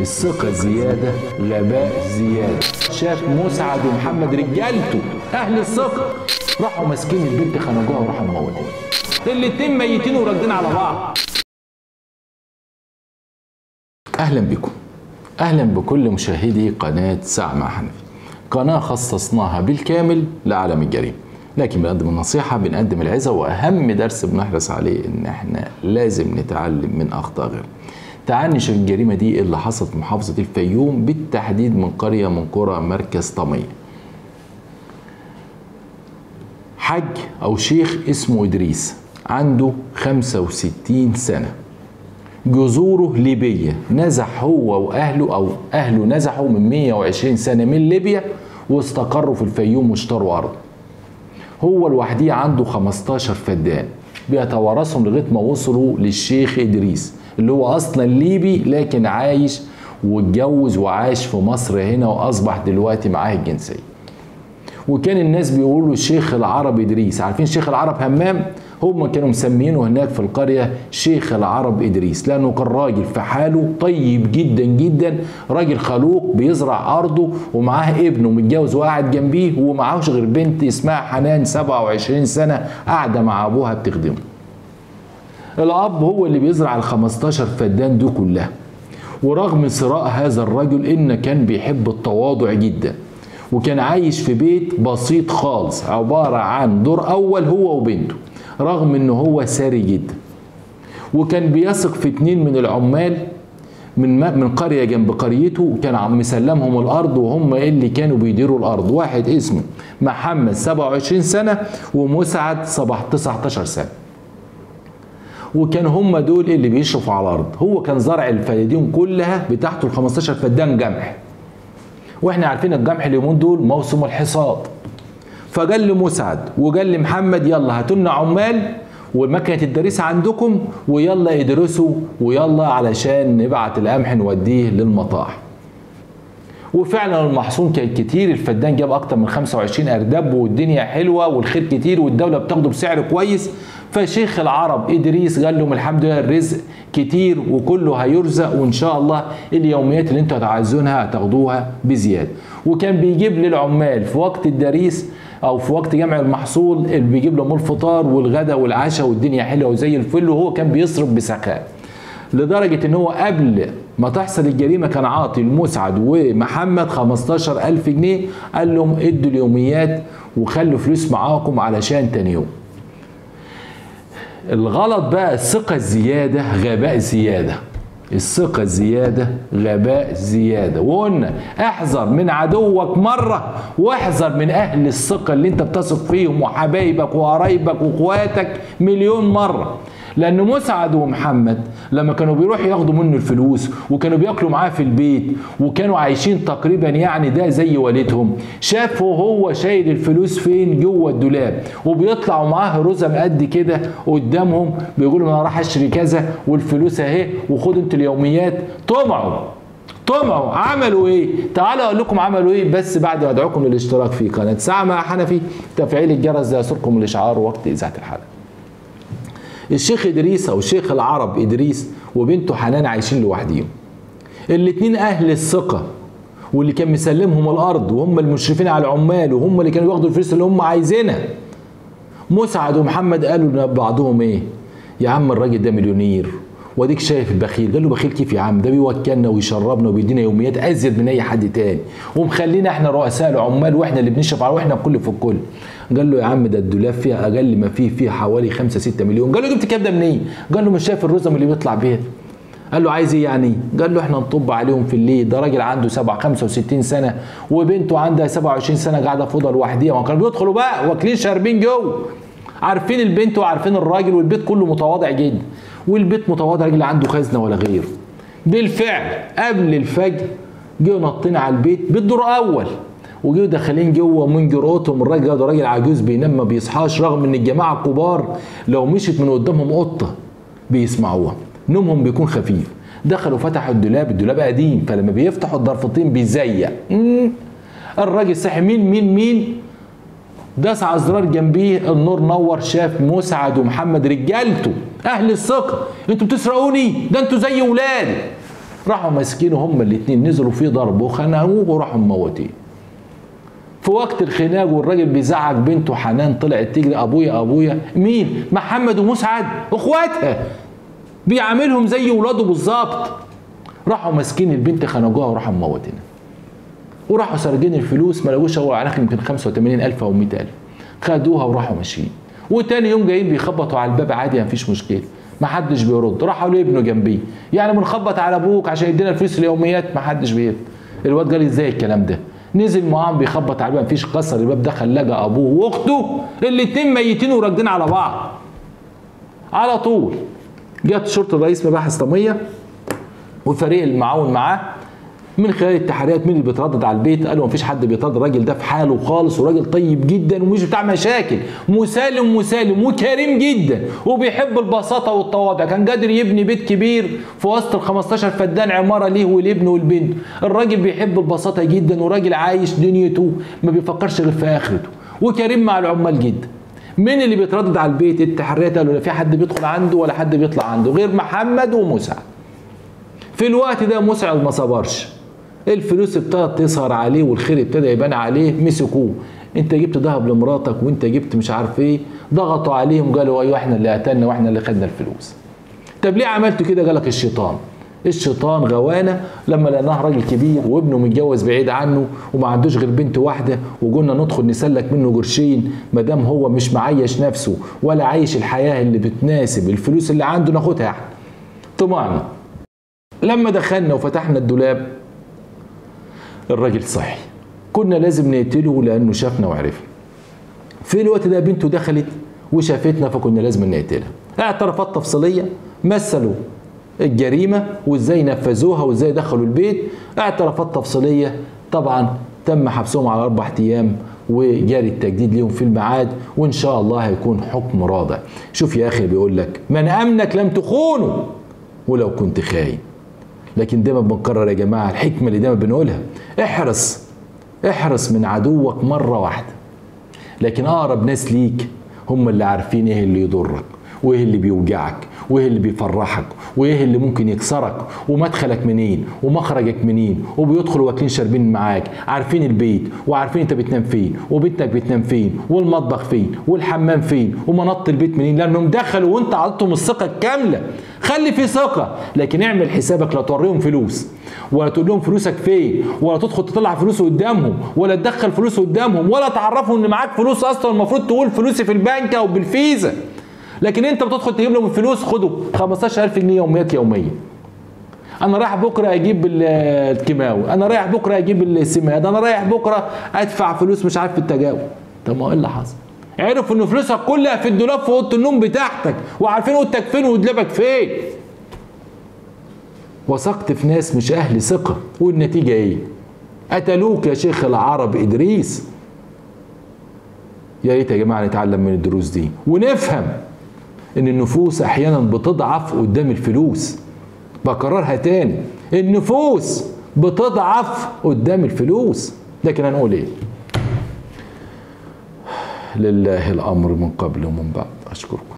الثقة زيادة غباء زيادة شاف مسعد ومحمد رجالته أهل الثقة راحوا ماسكين البنت خنجوها وراحوا موتوها الاتنين ميتين وراكدين على بعض أهلا بكم أهلا بكل مشاهدي قناة ساعة مع حنفي قناة خصصناها بالكامل لعالم الجريمة لكن بنقدم النصيحة بنقدم العظة وأهم درس بنحرص عليه إن إحنا لازم نتعلم من أخطاء غيرنا تعال نشوف الجريمة دي اللي حصلت في محافظة الفيوم بالتحديد من قرية من قرى مركز طمية حج أو شيخ اسمه إدريس عنده 65 سنة جذوره ليبية نزح هو وأهله أو أهله نزحوا من 120 سنة من ليبيا واستقروا في الفيوم واشتروا أرض هو لوحده عنده 15 فدان بيتوارثهم لغاية ما وصلوا للشيخ إدريس اللي هو أصلا ليبي لكن عايش واتجوز وعايش في مصر هنا وأصبح دلوقتي معاه الجنسية وكان الناس بيقولوا الشيخ العرب ادريس عارفين شيخ العرب همام هم كانوا مسمينه هناك في القريه شيخ العرب ادريس لانه كان راجل في حاله طيب جدا جدا راجل خلوق بيزرع ارضه ومعاه ابنه متجوز وقاعد جنبيه ومعاهوش غير بنت اسمها حنان 27 سنه قاعده مع ابوها بتخدمه الاب هو اللي بيزرع ال 15 فدان دي كلها ورغم ثراء هذا الرجل ان كان بيحب التواضع جدا وكان عايش في بيت بسيط خالص عبارة عن دور أول هو وبنته رغم إن هو ثري جدا وكان بيثق في اتنين من العمال من من قرية جنب قريته كان عم مسلمهم الأرض وهم اللي كانوا بيديروا الأرض واحد اسمه محمد 27 سنة ومسعد 19 سنة وكان هم دول اللي بيشرفوا على الأرض هو كان زرع الفدادين كلها بتاعته ال 15 فدان جمح واحنا عارفين الجمح اليومين دول موسم الحصاد فقال لمسعد وقال لمحمد يلا هاتوا لنا عمال ومكنه الدريس عندكم ويلا ادرسوا ويلا علشان نبعت القمح نوديه للمطاح وفعلا المحصول كان كتير الفدان جاب اكتر من 25 ارداب والدنيا حلوه والخير كتير والدوله بتاخده بسعر كويس فشيخ العرب ادريس قال لهم الحمد لله الرزق كتير وكله هيرزق وان شاء الله اليوميات اللي انتوا هتعزونها هتاخدوها بزياده وكان بيجيب للعمال في وقت الدريس او في وقت جمع المحصول اللي بيجيب لهم الفطار والغداء والعشاء والدنيا حلوه وزي الفل وهو كان بيصرف بسخاء لدرجة ان هو قبل ما تحصل الجريمة كان عاطي لمسعد ومحمد 15000 جنيه قال لهم ادوا اليوميات وخلوا فلوس معاكم علشان تاني يوم الغلط بقى الثقة الزيادة غباء زيادة الثقة الزيادة غباء زيادة وقلنا احذر من عدوك مرة واحذر من أهل الثقة اللي انت بتثق فيهم وحبايبك وقرايبك واخواتك مليون مرة لأن مسعد ومحمد لما كانوا بيروحوا ياخدوا منه الفلوس وكانوا بياكلوا معاه في البيت وكانوا عايشين تقريبا يعني ده زي والدهم شافوا هو شايل الفلوس فين جوه الدولاب وبيطلعوا معاه رزم قد كده قدامهم بيقولوا انا راح اشتري كذا والفلوس اهي وخدوا انتوا اليوميات طمعوا طمعوا عملوا ايه؟ تعالوا اقول لكم عملوا ايه بس بعد ما ادعوكم للاشتراك في قناه ساعه مع حنفي تفعيل الجرس ده يصلكم الاشعار وقت اذاعه الحلقه. الشيخ ادريس او شيخ العرب ادريس وبنته حنان عايشين لوحديهم الاتنين اهل الثقه واللي كان مسلمهم الارض وهم المشرفين على العمال وهم اللي كانوا بياخدوا الفلوس اللي هم عايزينها مسعد ومحمد قالوا لبعضهم ايه يا عم الراجل ده مليونير واديك شايف البخيل قال له بخيل كيف يا عم ده بيوكلنا ويشربنا وبيدينا يوميات ازيد من اي حد تاني ومخلينا احنا رؤساء العمال واحنا اللي بنشرف على واحنا بكل في الكل قال له يا عم ده الدولاب فيها اقل ما فيه فيه حوالي 5 6 مليون قال له جبت الكلام ده منين قال له مش شايف الرزم اللي بيطلع بيها قال له عايز ايه يعني قال له احنا نطب عليهم في الليل ده راجل عنده 7 65 سنه وبنته عندها 27 سنه قاعده في اوضه لوحديها ما كانوا بيدخلوا بقى واكلين شاربين جوه عارفين البنت وعارفين الراجل والبيت كله متواضع جدا والبيت متواضع راجل عنده خزنه ولا غيره بالفعل قبل الفجر جه نطين على البيت بالدور اول وجيوا داخلين جوه من جرأتهم الراجل ده راجل عجوز بينام ما بيصحاش رغم ان الجماعه الكبار لو مشت من قدامهم قطه بيسمعوها نومهم بيكون خفيف دخلوا فتحوا الدولاب الدولاب قديم فلما بيفتحوا الضرفتين بيزيق الراجل صحي مين مين مين داس على الزرار جنبيه النور نور شاف مسعد ومحمد رجالته اهل الثقه انتوا بتسرقوني ده انتوا زي ولادي راحوا ماسكينه هما الاثنين نزلوا فيه ضرب وخنقوه وراحوا مموتين في وقت الخناق والراجل بيزعق بنته حنان طلعت تجري ابويا ابويا مين محمد ومسعد اخواتها بيعاملهم زي ولاده بالظبط راحوا ماسكين البنت خنقوها وراحوا مموتينها وراحوا سارقين الفلوس ما لقوش هو على يمكن 85000 او 100000 خدوها وراحوا ماشيين وتاني يوم جايين بيخبطوا على الباب عادي مفيش مشكله ما حدش بيرد راحوا لابنه جنبيه يعني بنخبط على ابوك عشان يدينا الفلوس اليوميات ما حدش بيرد الواد قال ازاي الكلام ده نزل معاهم بيخبط على الباب مفيش كسر الباب دخل لقى ابوه واخته الاتنين ميتين وراكدين على بعض على طول جت شرطه الرئيس مباحث طميه والفريق المعاون معاه من خلال التحريات مين اللي بيتردد على البيت قالوا مفيش حد بيتردد الراجل ده في حاله خالص وراجل طيب جدا ومش بتاع مشاكل مسالم مسالم وكريم جدا وبيحب البساطه والتواضع كان قادر يبني بيت كبير في وسط ال 15 فدان عماره ليه والابن والبنت الراجل بيحب البساطه جدا وراجل عايش دنيته ما بيفكرش غير في اخرته وكريم مع العمال جدا مين اللي بيتردد على البيت التحريات قالوا لا في حد بيدخل عنده ولا حد بيطلع عنده غير محمد ومسعد في الوقت ده مسعد ما صبرش الفلوس ابتدت تظهر عليه والخير ابتدى يبان عليه مسكوه انت جبت ذهب لمراتك وانت جبت مش عارف ايه ضغطوا عليهم قالوا ايوه احنا اللي قتلنا واحنا اللي خدنا الفلوس طب ليه عملت كده قالك الشيطان الشيطان غوانا لما لقيناه راجل كبير وابنه متجوز بعيد عنه وما عندوش غير بنت واحده وقلنا ندخل نسلك منه قرشين ما دام هو مش معيش نفسه ولا عايش الحياه اللي بتناسب الفلوس اللي عنده ناخدها احنا طمعنا لما دخلنا وفتحنا الدولاب الراجل صحي كنا لازم نقتله لانه شافنا وعرفنا في الوقت ده بنته دخلت وشافتنا فكنا لازم نقتلها اعترافات تفصيليه مثلوا الجريمه وازاي نفذوها وازاي دخلوا البيت اعترافات تفصيليه طبعا تم حبسهم على اربع ايام وجاري التجديد ليهم في الميعاد وان شاء الله هيكون حكم راضع شوف يا اخي بيقول لك من امنك لم تخونه ولو كنت خاين لكن دايما بنكرر يا جماعه الحكمه اللي دايما بنقولها احرص احرص من عدوك مره واحده لكن اقرب ناس ليك هم اللي عارفين ايه اللي يضرك وايه اللي بيوجعك وايه اللي بيفرحك وايه اللي ممكن يكسرك ومدخلك منين ومخرجك منين وبيدخلوا واكلين شاربين معاك عارفين البيت وعارفين انت بتنام فين وبنتك بتنام فين والمطبخ فين والحمام فين ومنط البيت منين لانهم دخلوا وانت عطتهم الثقه الكامله خلي في ثقه لكن اعمل حسابك لا توريهم فلوس ولا تقول لهم فلوسك فين ولا تدخل تطلع فلوس قدامهم ولا تدخل فلوس قدامهم ولا تعرفهم ان معاك فلوس اصلا المفروض تقول فلوسي في البنك او بالفيزا لكن انت بتدخل تجيب لهم الفلوس خدوا 15000 جنيه يوميات يوميه انا رايح بكره اجيب الكيماوي انا رايح بكره اجيب السماد انا رايح بكره ادفع فلوس مش عارف في التجاوز طب ما ايه اللي حصل عرفوا ان فلوسك كلها في الدولاب في اوضه النوم بتاعتك وعارفين اوضتك فين ودلابك فين وثقت في ناس مش اهل ثقه والنتيجه ايه قتلوك يا شيخ العرب ادريس يا ريت يا جماعه نتعلم من الدروس دي ونفهم ان النفوس احيانا بتضعف قدام الفلوس بكررها تاني النفوس بتضعف قدام الفلوس لكن هنقول ايه لله الامر من قبل ومن بعد اشكركم